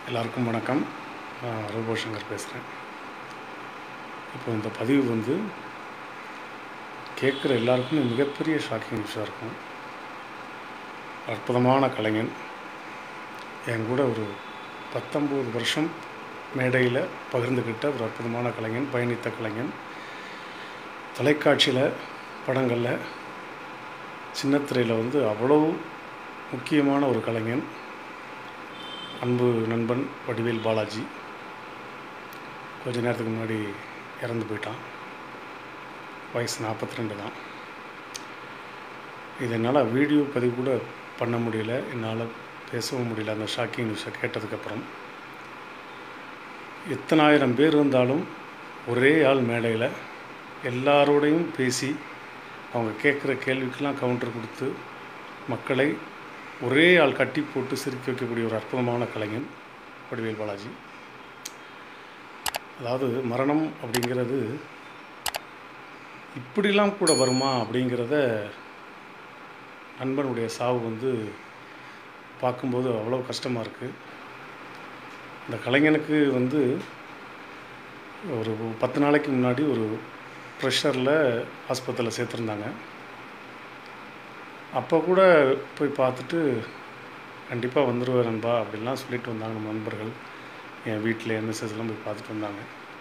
எல்லாருக்கும் வணக்கம் நான் ரோபோ சங்கர் பேசுகிறேன் இப்போ இந்த பதிவு வந்து கேட்குற எல்லாருக்குமே மிகப்பெரிய ஷாக்கிங் நியூஸாக இருக்கும் அற்புதமான கலைஞன் என் கூட ஒரு பத்தொம்போது வருஷம் மேடையில் பகிர்ந்துக்கிட்ட ஒரு அற்புதமான கலைஞன் பயணித்த கலைஞன் தொலைக்காட்சியில் படங்களில் சின்னத்திரையில் வந்து அவ்வளோ முக்கியமான ஒரு கலைஞன் அன்பு நண்பன் வடிவேல் பாலாஜி கொஞ்ச நேரத்துக்கு முன்னாடி இறந்து போயிட்டான் வயசு நாற்பத்தி ரெண்டு தான் இது என்னால் வீடியோ பதிவு கூட பண்ண முடியல என்னால் பேசவும் முடியல அந்த ஷாக்கிங் நியூஸை கேட்டதுக்கப்புறம் எத்தனாயிரம் பேர் இருந்தாலும் ஒரே ஆள் மேடையில் எல்லாரோடையும் பேசி அவங்க கேட்குற கேள்விக்கெல்லாம் கவுண்டர் கொடுத்து மக்களை ஒரே ஆள் கட்டி போட்டு சிரிக்க வைக்கக்கூடிய ஒரு அற்புதமான கலைஞன் வடிவேல் பாலாஜி அதாவது மரணம் அப்படிங்கிறது இப்படிலாம் கூட வருமா அப்படிங்கிறத நண்பனுடைய சாவு வந்து பார்க்கும்போது அவ்வளோ கஷ்டமாக இருக்குது இந்த கலைஞனுக்கு வந்து ஒரு பத்து நாளைக்கு முன்னாடி ஒரு ப்ரெஷரில் ஆஸ்பத்திரியில் சேர்த்துருந்தாங்க அப்போ கூட போய் பார்த்துட்டு கண்டிப்பாக வந்துடுவார் நண்பா அப்படின்லாம் சொல்லிட்டு வந்தாங்க நம்ம நண்பர்கள் என் வீட்டில் என்எஸ்எஸ்லாம் போய் பார்த்துட்டு வந்தாங்க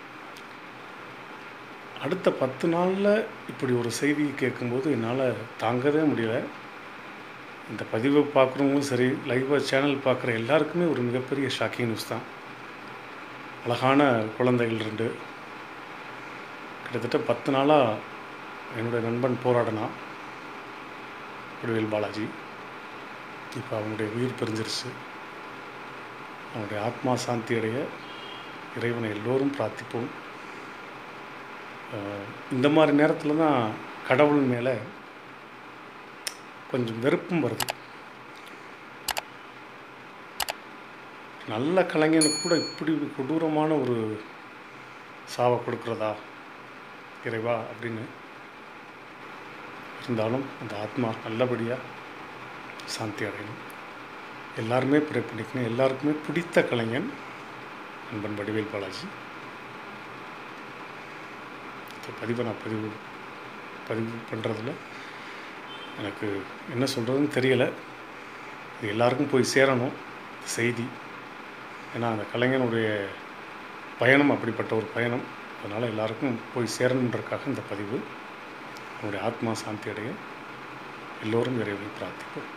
அடுத்த பத்து நாளில் இப்படி ஒரு செய்தி கேட்கும்போது என்னால் தாங்கவே முடியல இந்த பதிவை பார்க்குறவங்களும் சரி லைவாக சேனல் பார்க்குற எல்லாருக்குமே ஒரு மிகப்பெரிய ஷாக்கிங் நியூஸ் தான் அழகான குழந்தைகள் ரெண்டு கிட்டத்தட்ட பத்து நாளாக என்னுடைய நண்பன் போராடினான் வடிவேல் பாலாஜி இப்போ அவனுடைய உயிர் பிரிஞ்சிருச்சு அவனுடைய ஆத்மா சாந்தி அடைய இறைவனை எல்லோரும் பிரார்த்திப்போம் இந்த மாதிரி நேரத்தில் தான் கடவுள் மேலே கொஞ்சம் வெறுப்பும் வருது நல்ல கலைஞனுக்கு கூட இப்படி கொடூரமான ஒரு சாவை கொடுக்குறதா இறைவா அப்படின்னு இருந்தாலும் அந்த ஆத்மா நல்லபடியாக சாந்தி அடையணும் எல்லாருமே ப்ரே பண்ணிக்கணும் எல்லாருக்குமே பிடித்த கலைஞன் நண்பன் வடிவேல் பாலாஜி இந்த பதிவை நான் பதிவு பதிவு பண்ணுறதுல எனக்கு என்ன சொல்கிறதுன்னு தெரியலை இது எல்லாருக்கும் போய் சேரணும் செய்தி ஏன்னா அந்த கலைஞனுடைய பயணம் அப்படிப்பட்ட ஒரு பயணம் அதனால் எல்லாருக்கும் போய் சேரணுன்றக்காக இந்த பதிவு அவனுடைய ஆத்மா சாந்தி அடைய எல்லோரும் இறைவனை பிரார்த்திப்போம்